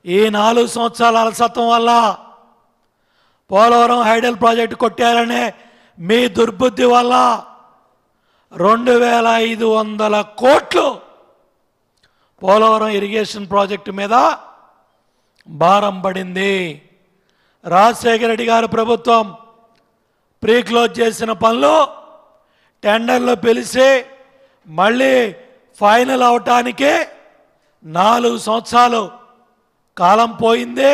ఈ నాలుగు సంవత్సరాల అలసత్వం వల్ల పోలవరం హైడల్ ప్రాజెక్టు కొట్టారనే మీ దుర్బుద్ధి వల్ల రెండు వేల ఐదు వందల కోట్లు పోలవరం ఇరిగేషన్ ప్రాజెక్టు మీద భారం పడింది రాజశేఖర రెడ్డి గారి ప్రభుత్వం ప్రీ క్లోజ్ చేసిన పనులు టెండర్లు పిలిచి మళ్ళీ ఫైనల్ అవటానికి నాలుగు సంవత్సరాలు కాలం పోయింది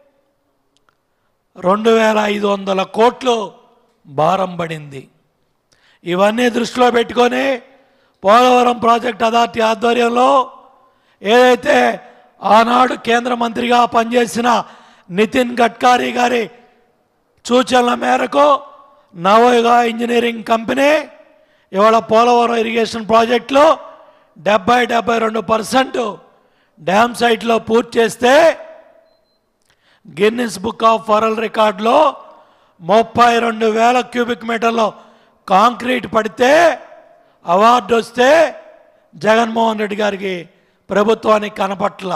రెండు వేల ఐదు వందల కోట్లు భారం పడింది ఇవన్నీ దృష్టిలో పెట్టుకొని పోలవరం ప్రాజెక్ట్ అథారిటీ ఆధ్వర్యంలో ఏదైతే ఆనాడు కేంద్ర మంత్రిగా పనిచేసిన నితిన్ గడ్కరీ గారి సూచనల మేరకు నవయుగ ఇంజనీరింగ్ కంపెనీ ఇవాళ పోలవరం ఇరిగేషన్ ప్రాజెక్టులో డెబ్బై డెబ్బై రెండు పర్సెంట్ డ్యామ్ సైట్లో పూర్తి చేస్తే గిన్నిస్ బుక్ ఆఫ్ వరల్డ్ రికార్డులో ముప్పై రెండు వేల క్యూబిక్ మీటర్లో కాంక్రీట్ పడితే అవార్డు వస్తే జగన్మోహన్ రెడ్డి గారికి ప్రభుత్వానికి కనపట్ల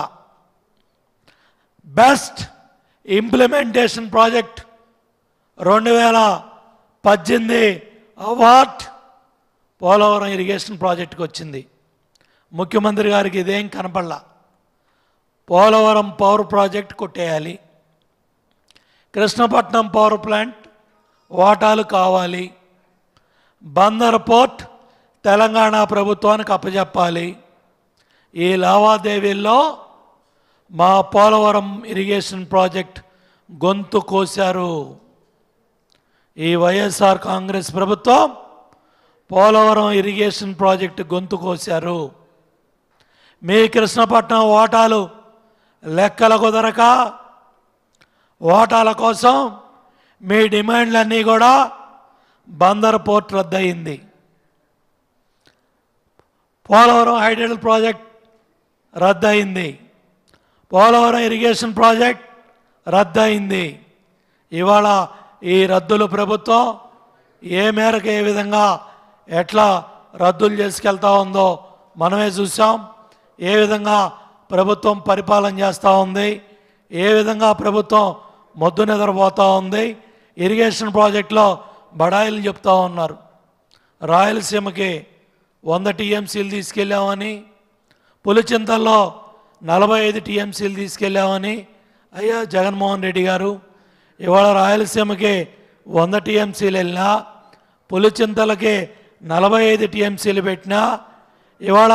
బెస్ట్ ఇంప్లిమెంటేషన్ ప్రాజెక్ట్ రెండు వేల పద్దెనిమిది అవార్డ్ పోలవరం ఇరిగేషన్ ప్రాజెక్టుకి వచ్చింది ముఖ్యమంత్రి గారికి ఇదేం కనపడలా పోలవరం పవర్ ప్రాజెక్ట్ కొట్టేయాలి కృష్ణపట్నం పవర్ ప్లాంట్ వాటాలు కావాలి బందర్ పోర్ట్ తెలంగాణ ప్రభుత్వానికి అప్పజెప్పాలి ఈ లావాదేవీల్లో మా పోలవరం ఇరిగేషన్ ప్రాజెక్ట్ గొంతు కోశారు ఈ వైఎస్ఆర్ కాంగ్రెస్ ప్రభుత్వం పోలవరం ఇరిగేషన్ ప్రాజెక్టు గొంతు కోశారు మీ కృష్ణపట్నం ఓటాలు లెక్కల కుదరక ఓటాల కోసం మీ డిమాండ్లన్నీ కూడా బందర్ పోర్ట్ రద్దయింది పోలవరం హైడ్రల్ ప్రాజెక్ట్ రద్దయింది పోలవరం ఇరిగేషన్ ప్రాజెక్ట్ రద్దయింది ఇవాళ ఈ రద్దులు ప్రభుత్వం ఏ మేరకు ఏ విధంగా ఎట్లా రద్దులు చేసుకెళ్తా ఉందో మనమే చూసాం ఏ విధంగా ప్రభుత్వం పరిపాలన చేస్తూ ఉంది ఏ విధంగా ప్రభుత్వం మొద్దు నిద్రపోతూ ఉంది ఇరిగేషన్ ప్రాజెక్టులో బడాయిలు చెప్తా ఉన్నారు రాయలసీమకి వంద టీఎంసీలు తీసుకెళ్ళామని పులిచింతల్లో నలభై ఐదు టీఎంసీలు తీసుకెళ్ళామని అయ్యా జగన్మోహన్ రెడ్డి గారు ఇవాళ రాయలసీమకి వంద టీఎంసీలు వెళ్ళినా పులిచింతలకి నలభై ఐదు టీఎంసీలు పెట్టినా ఇవాళ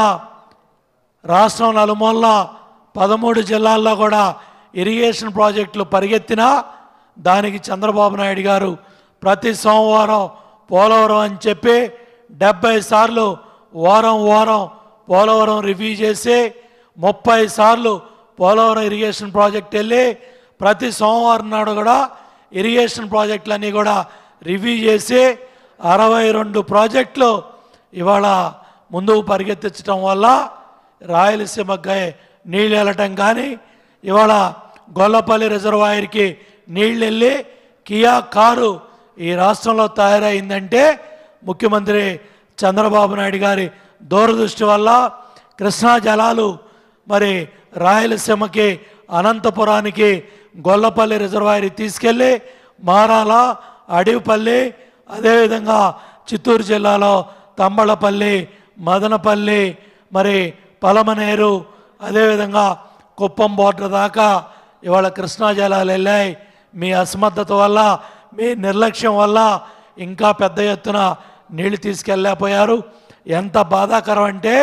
రాష్ట్రం నలుమూలల పదమూడు జిల్లాల్లో కూడా ఇరిగేషన్ ప్రాజెక్టులు పరిగెత్తినా దానికి చంద్రబాబు నాయుడు గారు ప్రతి సోమవారం పోలవరం అని చెప్పి డెబ్బై సార్లు వారం వారం పోలవరం రివ్యూ చేసి ముప్పై సార్లు పోలవరం ఇరిగేషన్ ప్రాజెక్ట్ వెళ్ళి ప్రతి సోమవారం నాడు కూడా ఇరిగేషన్ ప్రాజెక్టులన్నీ కూడా రివ్యూ చేసి అరవై రెండు ప్రాజెక్టులు ఇవాళ ముందుకు పరిగెత్తించడం వల్ల రాయలసీమకి నీళ్ళు వెళ్ళటం కానీ ఇవాళ గొల్లపల్లి రిజర్వాయర్కి నీళ్ళు వెళ్ళి కియా కారు ఈ రాష్ట్రంలో తయారైందంటే ముఖ్యమంత్రి చంద్రబాబు నాయుడు గారి దూరదృష్టి వల్ల కృష్ణా జలాలు మరి రాయలసీమకి అనంతపురానికి గొల్లపల్లి రిజర్వాయర్ తీసుకెళ్ళి మారాల అడవిపల్లి అదేవిధంగా చిత్తూరు జిల్లాలో తంబళపల్లి మదనపల్లి మరి పలమనేరు అదేవిధంగా కుప్పం బోర్డర్ దాకా ఇవాళ కృష్ణా జలాలు వెళ్ళాయి మీ అసమర్థత వల్ల మీ నిర్లక్ష్యం వల్ల ఇంకా పెద్ద ఎత్తున నీళ్లు తీసుకెళ్ళలేకపోయారు ఎంత బాధాకరం అంటే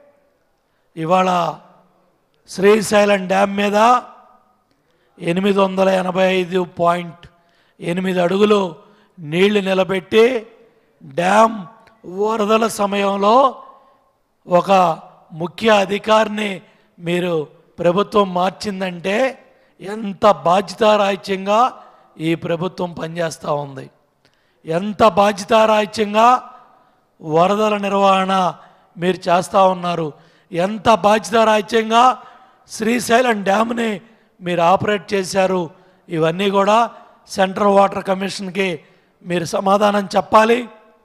ఇవాళ శ్రీశైలం డ్యామ్ మీద ఎనిమిది వందల ఎనభై ఐదు పాయింట్ ఎనిమిది అడుగులు నీళ్లు నిలబెట్టి డ్యామ్ వరదల సమయంలో ఒక ముఖ్య అధికారిని మీరు ప్రభుత్వం మార్చిందంటే ఎంత బాధ్యతారాహిత్యంగా ఈ ప్రభుత్వం పనిచేస్తూ ఉంది ఎంత బాధ్యతారాహిత్యంగా వరదల నిర్వహణ మీరు చేస్తూ ఉన్నారు ఎంత బాధ్యతారాహిత్యంగా శ్రీశైలం డ్యామ్ని మీరు ఆపరేట్ చేశారు ఇవన్నీ కూడా సెంట్రల్ వాటర్ కమిషన్కి మీరు సమాధానం చెప్పాలి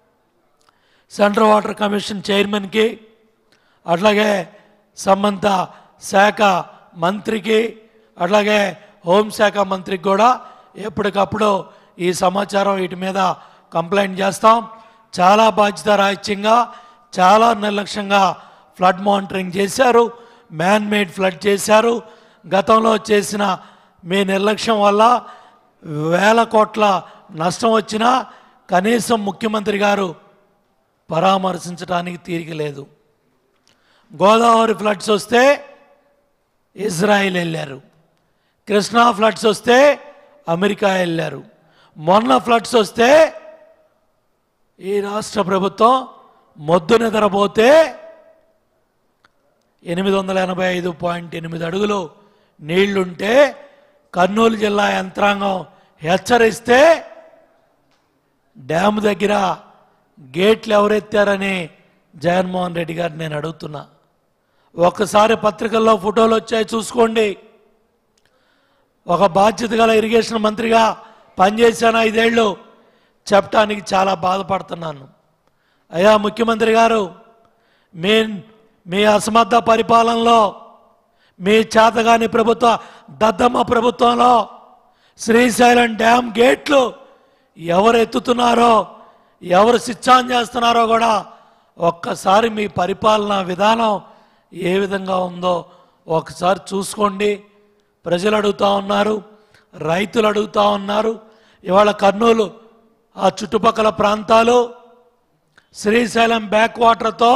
సెంట్రల్ వాటర్ కమిషన్ చైర్మన్కి అట్లాగే సంబంధిత శాఖ మంత్రికి అట్లాగే హోంశాఖ మంత్రికి కూడా ఎప్పటికప్పుడు ఈ సమాచారం వీటి మీద కంప్లైంట్ చేస్తాం చాలా బాధ్యత రాహిత్యంగా చాలా నిర్లక్ష్యంగా ఫ్లడ్ మానిటరింగ్ చేశారు మ్యాన్ మేడ్ ఫ్లడ్ చేశారు గతంలో చేసిన మీ నిర్లక్ష్యం వల్ల వేల కోట్ల నష్టం వచ్చినా కనీసం ముఖ్యమంత్రి గారు పరామర్శించడానికి తీరిక లేదు గోదావరి ఫ్లడ్స్ వస్తే ఇజ్రాయిల్ వెళ్ళారు కృష్ణా ఫ్లడ్స్ వస్తే అమెరికా వెళ్ళారు మొన్న ఫ్లడ్స్ వస్తే ఈ రాష్ట్ర ప్రభుత్వం మొద్దు నిద్రపోతే ఎనిమిది వందల ఎనభై ఐదు పాయింట్ ఎనిమిది అడుగులు నీళ్లుంటే కర్నూలు జిల్లా యంత్రాంగం హెచ్చరిస్తే డ్యామ్ దగ్గర గేట్లు ఎవరెత్తారని జగన్మోహన్ రెడ్డి గారు నేను అడుగుతున్నా ఒక్కసారి పత్రికల్లో ఫోటోలు వచ్చాయి చూసుకోండి ఒక బాధ్యత గల ఇరిగేషన్ మంత్రిగా పనిచేశాను ఐదేళ్ళు చెప్పడానికి చాలా బాధపడుతున్నాను అయ్యా ముఖ్యమంత్రి గారు మీ మీ అసమర్థ పరిపాలనలో మీ చేతగాని ప్రభుత్వ దద్దమ్మ ప్రభుత్వంలో శ్రీశైలం డ్యామ్ గేట్లు ఎవరు ఎత్తుతున్నారో ఎవరు స్విచ్ ఆన్ చేస్తున్నారో కూడా ఒక్కసారి మీ పరిపాలన విధానం ఏ విధంగా ఉందో ఒకసారి చూసుకోండి ప్రజలు అడుగుతూ ఉన్నారు రైతులు అడుగుతూ ఉన్నారు ఇవాళ కర్నూలు ఆ చుట్టుపక్కల ప్రాంతాలు శ్రీశైలం బ్యాక్ వాటర్తో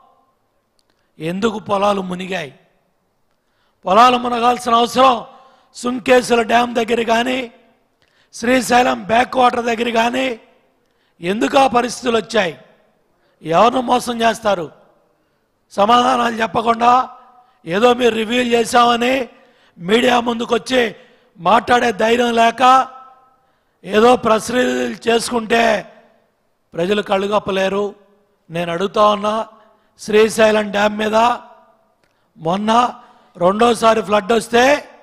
ఎందుకు పొలాలు మునిగాయి పొలాలు మునగాల్సిన అవసరం సుంకేశ్వర డ్యామ్ దగ్గర కానీ శ్రీశైలం బ్యాక్ వాటర్ దగ్గర కానీ ఎందుకు ఆ పరిస్థితులు వచ్చాయి ఎవరిని మోసం చేస్తారు సమాధానాలు చెప్పకుండా ఏదో మీరు రివ్యూలు చేశామని మీడియా ముందుకొచ్చి మాట్లాడే ధైర్యం లేక ఏదో ప్రెస్ రిలీజ్ చేసుకుంటే ప్రజలు కళ్ళుగప్పలేరు నేను అడుగుతా ఉన్నా శ్రీశైలం డ్యామ్ మీద మొన్న రెండోసారి ఫ్లడ్ వస్తే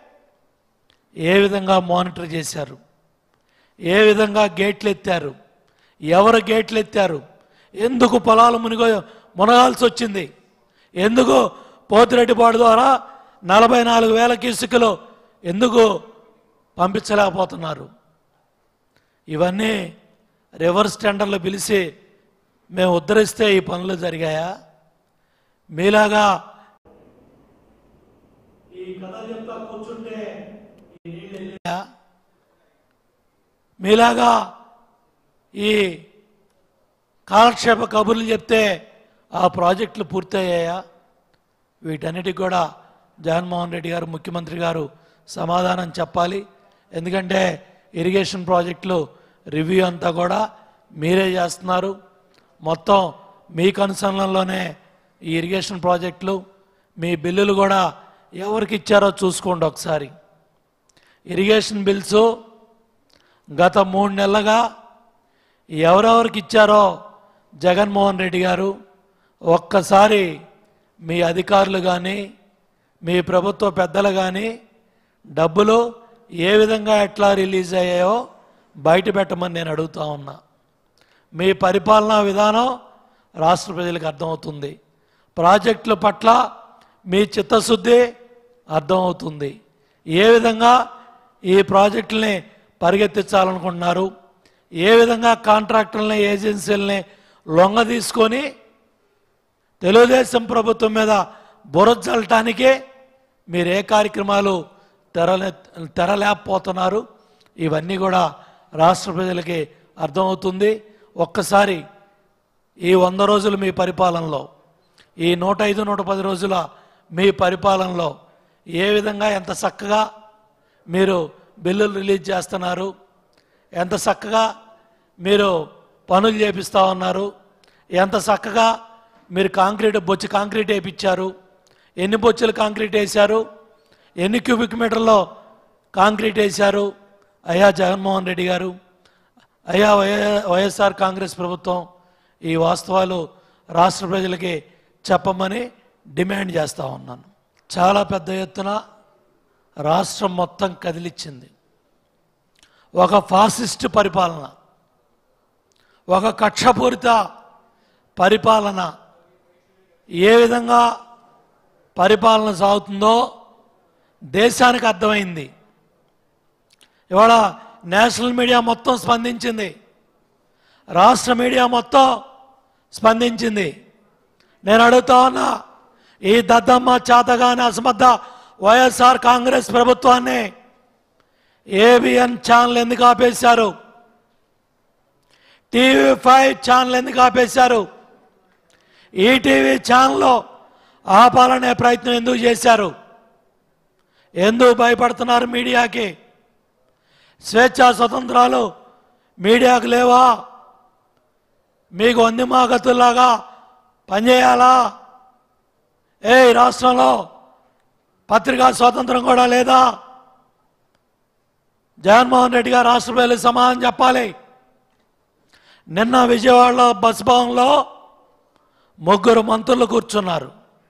ఏ విధంగా మానిటర్ చేశారు ఏ విధంగా గేట్లు ఎత్తారు ఎవరు గేట్లు ఎత్తారు ఎందుకు పొలాలు మునిగో మునగాల్సి వచ్చింది ఎందుకు పోతిరెడ్డిపాడు ద్వారా నలభై నాలుగు వేల క్యూసికలు ఎందుకు పంపించలేకపోతున్నారు ఇవన్నీ రివర్స్ టెండర్లు పిలిచి మేము ఉద్ధరిస్తే ఈ పనులు జరిగాయా మీలాగా ఈ కథ చెప్తా కూర్చుంటే ఈ నీళ్ళు వెళ్ళాయా? మీలాగా ఈ కాలక్షేప కబుర్లు చెప్తే ఆ ప్రాజెక్టులు పూర్తయ్యాయా వీటన్నిటికి కూడా జగన్మోహన్ రెడ్డి గారు ముఖ్యమంత్రి గారు సమాధానం చెప్పాలి ఎందుకంటే ఇరిగేషన్ ప్రాజెక్టులు రివ్యూ అంతా కూడా మీరే చేస్తున్నారు మొత్తం మీ కనుసరణలోనే ఈ ఇరిగేషన్ ప్రాజెక్టులు మీ బిల్లులు కూడా ఎవరికి ఇచ్చారో చూసుకోండి ఒకసారి ఇరిగేషన్ బిల్స్ గత మూడు నెలలుగా ఎవరెవరికి ఇచ్చారో జగన్మోహన్ రెడ్డి గారు ఒక్కసారి మీ అధికారులు కానీ మీ ప్రభుత్వ పెద్దలు కానీ డబ్బులు ఏ విధంగా ఎట్లా రిలీజ్ అయ్యాయో బయట పెట్టమని నేను అడుగుతా ఉన్నా మీ పరిపాలనా విధానం రాష్ట్ర ప్రజలకు అర్థమవుతుంది ప్రాజెక్టుల పట్ల మీ చిత్తశుద్ధి అర్థమవుతుంది ఏ విధంగా ఈ ప్రాజెక్టుల్ని పరిగెత్తించాలనుకుంటున్నారు ఏ విధంగా కాంట్రాక్టర్లని ఏజెన్సీలని లొంగ తీసుకొని తెలుగుదేశం ప్రభుత్వం మీద బురజల్లటానికే మీరు ఏ కార్యక్రమాలు తెరలే తెరలేకపోతున్నారు ఇవన్నీ కూడా రాష్ట్ర ప్రజలకి అర్థమవుతుంది ఒక్కసారి ఈ వంద రోజులు మీ పరిపాలనలో ఈ నూట ఐదు నూట పది రోజుల మీ పరిపాలనలో ఏ విధంగా ఎంత చక్కగా మీరు బిల్లులు రిలీజ్ చేస్తున్నారు ఎంత చక్కగా మీరు పనులు చేపిస్తూ ఉన్నారు ఎంత చక్కగా మీరు కాంక్రీట్ బొచ్చి కాంక్రీట్ వేయించారు ఎన్ని బొచ్చులు కాంక్రీట్ వేశారు ఎన్ని క్యూబిక్ మీటర్లో కాంక్రీట్ వేశారు అయ్యా జగన్మోహన్ రెడ్డి గారు అయ్యా వై- వైఎస్ఆర్ కాంగ్రెస్ ప్రభుత్వం ఈ వాస్తవాలు రాష్ట్ర ప్రజలకి చెప్పమని డిమాండ్ చేస్తూ ఉన్నాను చాలా పెద్ద ఎత్తున రాష్ట్రం మొత్తం కదిలిచ్చింది ఒక ఫాసిస్ట్ పరిపాలన ఒక కక్షపూరిత పరిపాలన ఏ విధంగా పరిపాలన సాగుతుందో దేశానికి అర్థమైంది ఇవాళ నేషనల్ మీడియా మొత్తం స్పందించింది రాష్ట్ర మీడియా మొత్తం స్పందించింది నేను అడుగుతా ఉన్నా ఈ దద్దమ్మ చేతగాని అసమర్థ వైఎస్ఆర్ కాంగ్రెస్ ప్రభుత్వాన్ని ఏబిఎన్ ఛానల్ ఎందుకు ఆపేశారు టీవీ ఫైవ్ ఛానల్ ఎందుకు ఆపేశారు ఈటీవీ ఛానల్లో ఆపాలనే ప్రయత్నం ఎందుకు చేశారు ఎందుకు భయపడుతున్నారు మీడియాకి స్వేచ్ఛా స్వతంత్రాలు మీడియాకు లేవా మీకు వందిమాగతుల్లాగా పనిచేయాలా ఏ ఈ రాష్ట్రంలో పత్రికా స్వాతంత్రం కూడా లేదా జగన్మోహన్ రెడ్డి గారు రాష్ట్ర ప్రజలకు సమాధానం చెప్పాలి నిన్న విజయవాడలో బస్ భవన్లో ముగ్గురు మంత్రులు కూర్చున్నారు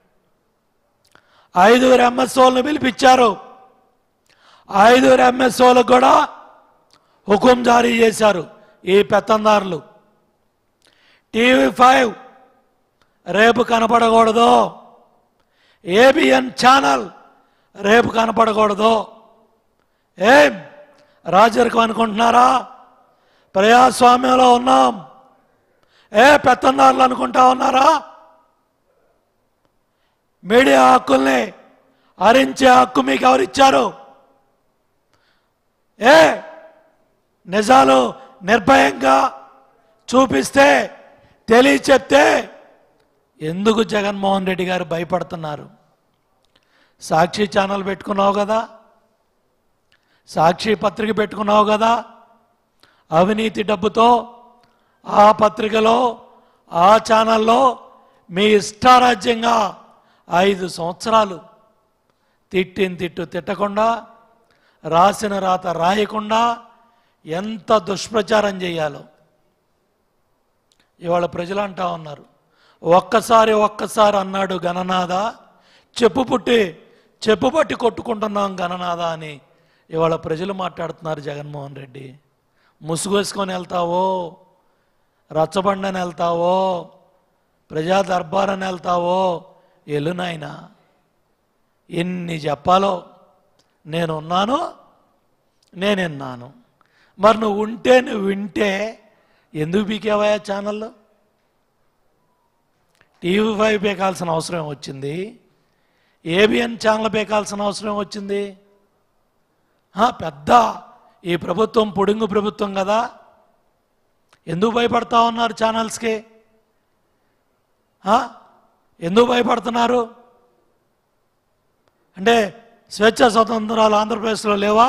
ఐదుగురు ఎంఎస్ఓలను పిలిపించారు ఐదుగురు ఎంఎస్ఓలకు కూడా హుకుం జారీ చేశారు ఈ పెత్తందారులు టీవీ ఫైవ్ రేపు కనపడకూడదు ఏబిఎన్ ఛానల్ రేపు కనపడకూడదు ఏం రాజరికం అనుకుంటున్నారా ప్రజాస్వామ్యంలో ఉన్నాం ఏ పెత్తందారులు అనుకుంటా ఉన్నారా మీడియా హక్కుల్ని హరించే హక్కు మీకు ఎవరిచ్చారు ఏ నిజాలు నిర్భయంగా చూపిస్తే తెలియ చెప్తే ఎందుకు జగన్మోహన్ రెడ్డి గారు భయపడుతున్నారు సాక్షి ఛానల్ పెట్టుకున్నావు కదా సాక్షి పత్రిక పెట్టుకున్నావు కదా అవినీతి డబ్బుతో ఆ పత్రికలో ఆ ఛానల్లో మీ ఇష్టారాజ్యంగా ఐదు సంవత్సరాలు తిట్టిన తిట్టు తిట్టకుండా రాసిన రాత రాయకుండా ఎంత దుష్ప్రచారం చేయాలో ఇవాళ ప్రజలు అంటా ఉన్నారు ఒక్కసారి ఒక్కసారి అన్నాడు గణనాథ చెప్పు పుట్టి చెప్పు పట్టి కొట్టుకుంటున్నాం గణనాథ అని ఇవాళ ప్రజలు మాట్లాడుతున్నారు జగన్మోహన్ రెడ్డి ముసుగేసుకొని వెళ్తావో రచ్చబండని వెళ్తావో ప్రజా దర్బారని వెళ్తావో ఎల్లు నాయనా ఎన్ని చెప్పాలో నేనున్నాను నేను విన్నాను మరి నువ్వు ఉంటే నువ్వు వింటే ఎందుకు పీకేవయా ఛానల్లో టీవీ ఫైవ్ పీకాల్సిన అవసరం వచ్చింది ఏబిఎన్ ఛానల్ పీకాల్సిన అవసరం వచ్చింది ఆ, పెద్ద ఈ ప్రభుత్వం పొడుంగు ప్రభుత్వం కదా ఎందుకు భయపడతా ఉన్నారు ఛానల్స్కి ఆ? ఎందుకు భయపడుతున్నారు అంటే స్వేచ్ఛ స్వతంత్రాలు ఆంధ్రప్రదేశ్లో లేవా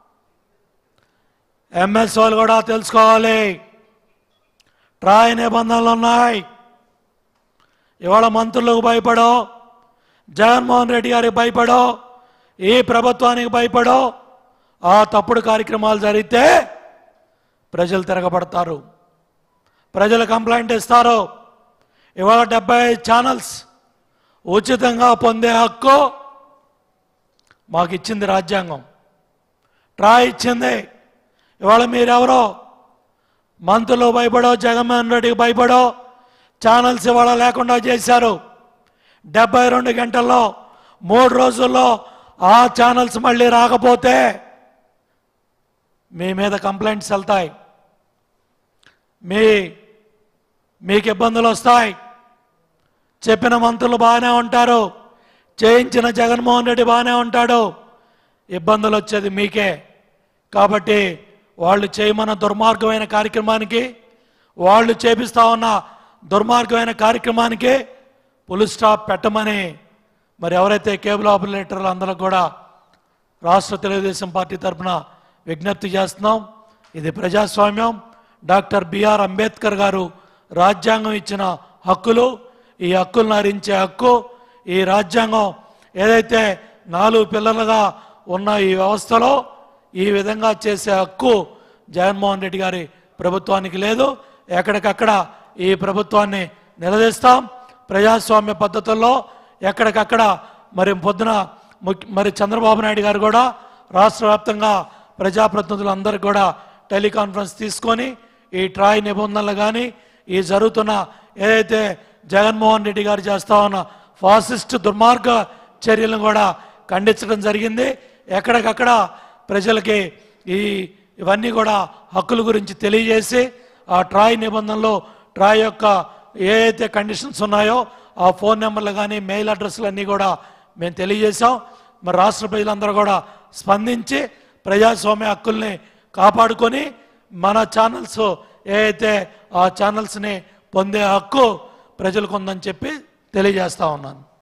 ఎంఎస్ వాళ్ళు కూడా తెలుసుకోవాలి ట్రాయ్ నిబంధనలు ఉన్నాయి ఇవాళ మంత్రులకు భయపడో జగన్మోహన్ రెడ్డి గారికి భయపడో ఈ ప్రభుత్వానికి భయపడో ఆ తప్పుడు కార్యక్రమాలు జరిగితే ప్రజలు తిరగబడతారు ప్రజలు కంప్లైంట్ ఇస్తారు ఇవాళ డెబ్బై ఐదు ఛానల్స్ ఉచితంగా పొందే హక్కు మాకు ఇచ్చింది రాజ్యాంగం ట్రా ఇచ్చింది ఇవాళ మీరెవరో మంత్రులు భయపడో జగన్మోహన్ రెడ్డికి భయపడో ఛానల్స్ ఇవాళ లేకుండా చేశారు డెబ్బై రెండు గంటల్లో మూడు రోజుల్లో ఆ ఛానల్స్ మళ్ళీ రాకపోతే మీ మీద కంప్లైంట్స్ వెళ్తాయి మీ మీకు ఇబ్బందులు వస్తాయి చెప్పిన మంత్రులు బాగానే ఉంటారు చేయించిన జగన్మోహన్ రెడ్డి బాగానే ఉంటాడు ఇబ్బందులు వచ్చేది మీకే కాబట్టి వాళ్ళు చేయమన్న దుర్మార్గమైన కార్యక్రమానికి వాళ్ళు చేపిస్తా ఉన్న దుర్మార్గమైన కార్యక్రమానికి పులి స్టాప్ పెట్టమని మరి ఎవరైతే కేబుల్ ఆపరేటర్లు అందరూ కూడా రాష్ట్ర తెలుగుదేశం పార్టీ తరఫున విజ్ఞప్తి చేస్తున్నాం ఇది ప్రజాస్వామ్యం డాక్టర్ బిఆర్ అంబేద్కర్ గారు రాజ్యాంగం ఇచ్చిన హక్కులు ఈ హక్కులను హరించే హక్కు ఈ రాజ్యాంగం ఏదైతే నాలుగు పిల్లలుగా ఉన్న ఈ వ్యవస్థలో ఈ విధంగా చేసే హక్కు జగన్మోహన్ రెడ్డి గారి ప్రభుత్వానికి లేదు ఎక్కడికక్కడ ఈ ప్రభుత్వాన్ని నిలదీస్తాం ప్రజాస్వామ్య పద్ధతుల్లో ఎక్కడికక్కడ మరి పొద్దున ముఖ్య మరి చంద్రబాబు నాయుడు గారు కూడా రాష్ట్ర వ్యాప్తంగా ప్రజాప్రతినిధులందరూ కూడా టెలికాన్ఫరెన్స్ తీసుకొని ఈ ట్రాయ్ నిబంధనలు కానీ ఈ జరుగుతున్న ఏదైతే జగన్మోహన్ రెడ్డి గారు చేస్తా ఉన్న ఫాసిస్ట్ దుర్మార్గ చర్యలను కూడా ఖండించడం జరిగింది ఎక్కడికక్కడ ప్రజలకి ఈ ఇవన్నీ కూడా హక్కుల గురించి తెలియజేసి ఆ ట్రాయ్ నిబంధనలో ట్రాయ్ యొక్క ఏ అయితే కండిషన్స్ ఉన్నాయో ఆ ఫోన్ నెంబర్లు కానీ మెయిల్ అడ్రస్లు అన్నీ కూడా మేము తెలియజేశాం మరి రాష్ట్ర ప్రజలందరూ కూడా స్పందించి ప్రజాస్వామ్య హక్కుల్ని కాపాడుకొని మన ఛానల్స్ ఏ అయితే ఆ ఛానల్స్ని పొందే హక్కు ప్రజలకు ఉందని చెప్పి తెలియజేస్తా ఉన్నాను